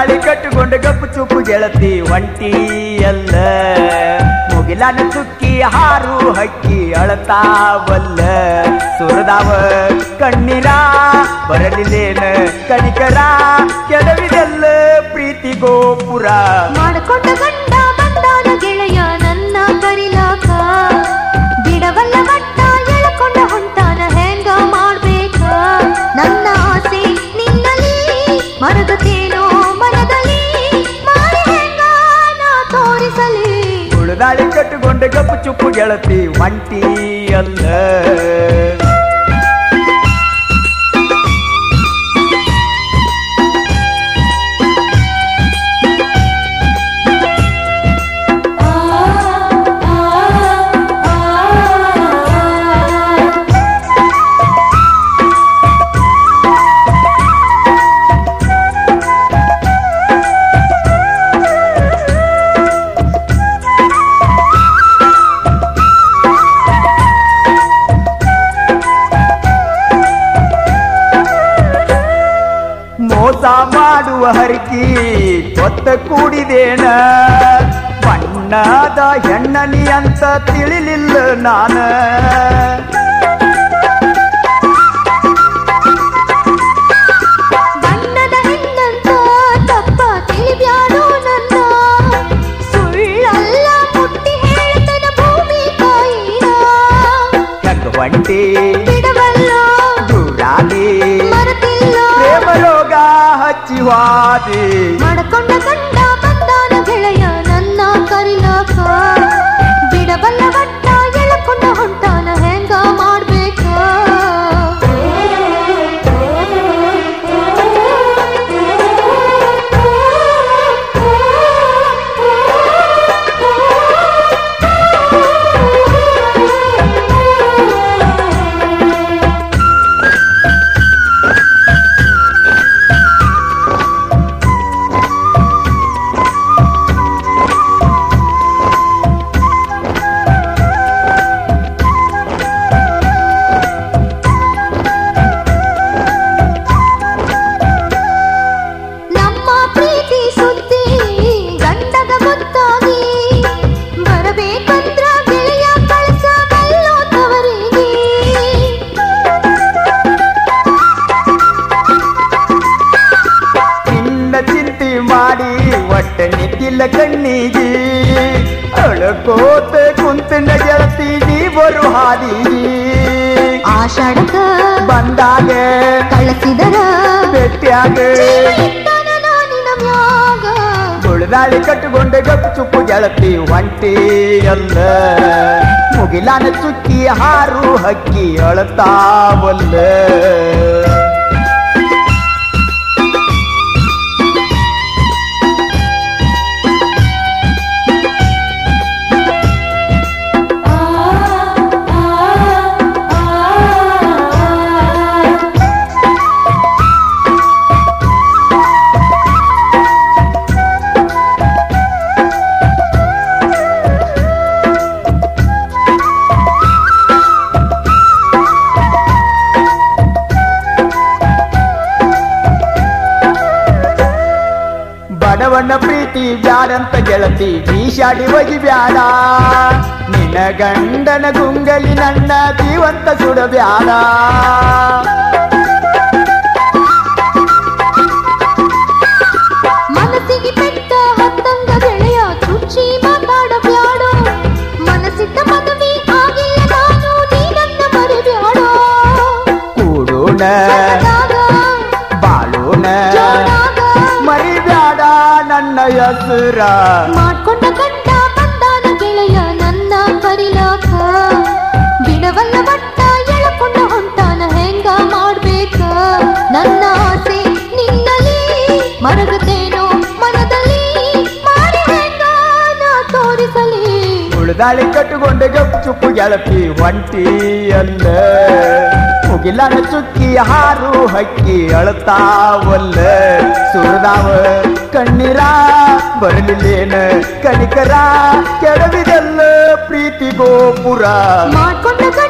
ಉಳದಾಳಿ ಕಟ್ಟಿಕೊಂಡು ಗಪ್ಪು ಚುಪ್ಪು ಗೆಳತಿ ಒಂಟಿ ಅಲ್ಲ ಮುಗಿಲಾನ ಚುಕ್ಕಿ ಹಾರು ಹಕ್ಕಿ ಅಳತಾವಲ್ಲ ಸುರದಾವ ಕಣ್ಣೀರ ಬರಲಿಲ್ಲೇನ ಕಣಿಕರ ಕೆಡವಿದೆಲ್ಲ ಪ್ರೀತಿ ಗೋಪುರ ಮಾಡಿಕೊಂಡ ಗಂಡ ಬಂದಾನ ಗೆಳೆಯ ನನ್ನ ಕರಿಲಾಕ ಬಿಡವಲ್ಲ ಗಟ್ಟ ಎಳ್ಕೊಂಡ ಹೊಂಟಾನ ಹೆಂಗ ಮಾಡ್ಬೇಕ ನನ್ನ ಆಸೆ ನಿನ್ನಲ್ಲಿ ಮರಗತೇನೋ ಮನದಲ್ಲಿ ಮಾಡಿ ಹೆಂಗ ನಾ ತೋರಿಸಲಿ ಉಳದಾಳಿ ಕಟ್ಟಿಕೊಂಡು ಗಪ್ಪು ಚುಪ್ಪು ಗೆಳತಿ ಒಂಟಿ ಅಲ್ಲ ಮೋಸ ಮಾಡುವ ಹರಿಕಿ ಕೊತ್ತ ಕೂಡಿದೇನ ಬಣ್ಣದ ಹೆಣ್ಣನಿ ಅಂತ ತಿಳಿಲಿಲ್ಲ ನಾನ ಬಣ್ಣದ ಹೆಣ್ಣಂತ ತಪ್ಪ ತಿಳಿಬ್ಯಾಡೋ ನನ್ನ ಸುಳ್ಳಲ್ಲ ಮುಟ್ಟಿ ಹೇಳ್ತನ ಭೂಮಿ ತಾಯಿನ ಹೆಂಗ ಒಂಟಿ ಬಿಡವಲ್ಲೋ ದೂರಾದಿ ಮರೆತಿಲ್ಲೋ ಪ್ರೇಮ ರೋಗ ಹಚ್ಚಿವಾದಿ ಮಾಡಕೊಂಡ ಗಂಡ ಬಂದಾನ ಗೆಳೆಯ ನನ್ನ ಕರಿಲಾಕ ಬಿಡಬಲ್ಲ ಗಟ್ಟ ಎಳಕೊಂಡ ಹೊಂಟಾನ ಹೆಂಗ ಮಾಡ್ಬೇಕ ನಮ್ಮ ಪ್ರೀತಿ ಸುದ್ದಿ ಗಂಡಗ ಗೊತ್ತಾಗಿ ಬರಬೇಕಂದ್ರ ಗೆಳೆಯ ಕಳ್ಸ ಮಲ್ಲೋ ತವರಿಗೆ ಚಿನ್ನ ಚಿಂತೆ ಮಾಡಿ ಒಟ್ಟ ನಿಟ್ಟಿಲ್ಲ ಕಣ್ಣಿಗೆ ಅಳಕೋತ ಕುಂತನ ಗೆಳತಿ ನೀ ಬರು ಹಾದಿ ಆಷಾಢಕ ಬಂದಾಗ ಕಳಿಸಿದರ ಭೇಟಿಯಾಗ ಜೀವ ಇದ್ದಾನ ನಾನಿನ ಮ್ಯಾಗ ಉಳ್ದಾಳಿ ಕಟ್ಟಿಕೊಂಡ ಗಪ್ಪು ಚುಪ್ಪು ಗೆಳತಿ ಒಂಟಿ ಅಲ್ಲ ಮುಗಿಲಾನ ಚುಕ್ಕಿ ಹಾರು ಹಕ್ಕಿ ಅಳತಾವಲ್ಲ ಬಡವನ ಪ್ರೀತಿ ಬ್ಯಾಡಂತ ಗೆಳತಿ ಬೀಶಾಡಿ ಒಗಿ ಬ್ಯಾಡ ನಿನ್ನ ಗಂಡನ ಗುಂಗಲಿ ನನ್ನ ಜೀವಂತ ಸುಡಬ್ಯಾಡ ಮನಸ್ಸಿಗೆ ಪೆಟ್ಟ ಹತ್ತಂಗ ಗೆಳೆಯ ಚುಚ್ಚಿ ಮಾತಾಡಬ್ಯಾಡೋ ಮನಸ್ಸಿದ್ದ ಮದುವೆ ಆಗಿಲ್ಲ ನಾನು ನೀ ನನ್ನ ಮರಿಬ್ಯಾಡೋ ಕೂಡೋಣ ಸರದಾಗ, ಬಾಳೋಣ ಜೋರಾಗ, ಮರಿಬ್ಯಾಡ ನನ್ನ ಹೆಸರ ಮಾಡ್ಕೊಂಡ ಗಂಡ ಬಂದಾನ ಗೆಳೆಯ ನನ್ನ ಕರಿಲಾಕ ಬಿಡವಲ್ಲ ಬಟ್ಟ ಎಳಕೊಂಡ ಹೊಂಟಾನ ಹೆಂಗ ಮಾಡ್ಬೇಕ ನನ್ನ ಆಸೆ ನಿನ್ನಲ್ಲಿ ಮರಗತೇನೋ ಮನದಲ್ಲಿ ಮಾಡಿ ಹೆಂಗ ನಾ ತೋರಿಸಲಿ ಉಳ್ದಾಳಿ ಕಟ್ಟಿಕೊಂಡ ಗಪ್ಪು ಚುಪ್ಪು ಗೆಳತಿ ಒಂಟಿ ಅಲ್ಲ ಮುಗಿಲಾನ ಚುಕ್ಕಿ ಹಾರು ಹಕ್ಕಿ ಅಳತಾವಲ್ಲ ಸುರದಾವ ಕಣ್ಣೀರ ಬರಲಿಲ್ಲೇನ ಕಣಿಕರ ಕೆಡವಿದೆಲ್ಲ ಪ್ರೀತಿ ಗೋಪುರ ಮಾಡ್ಕೊಂಡ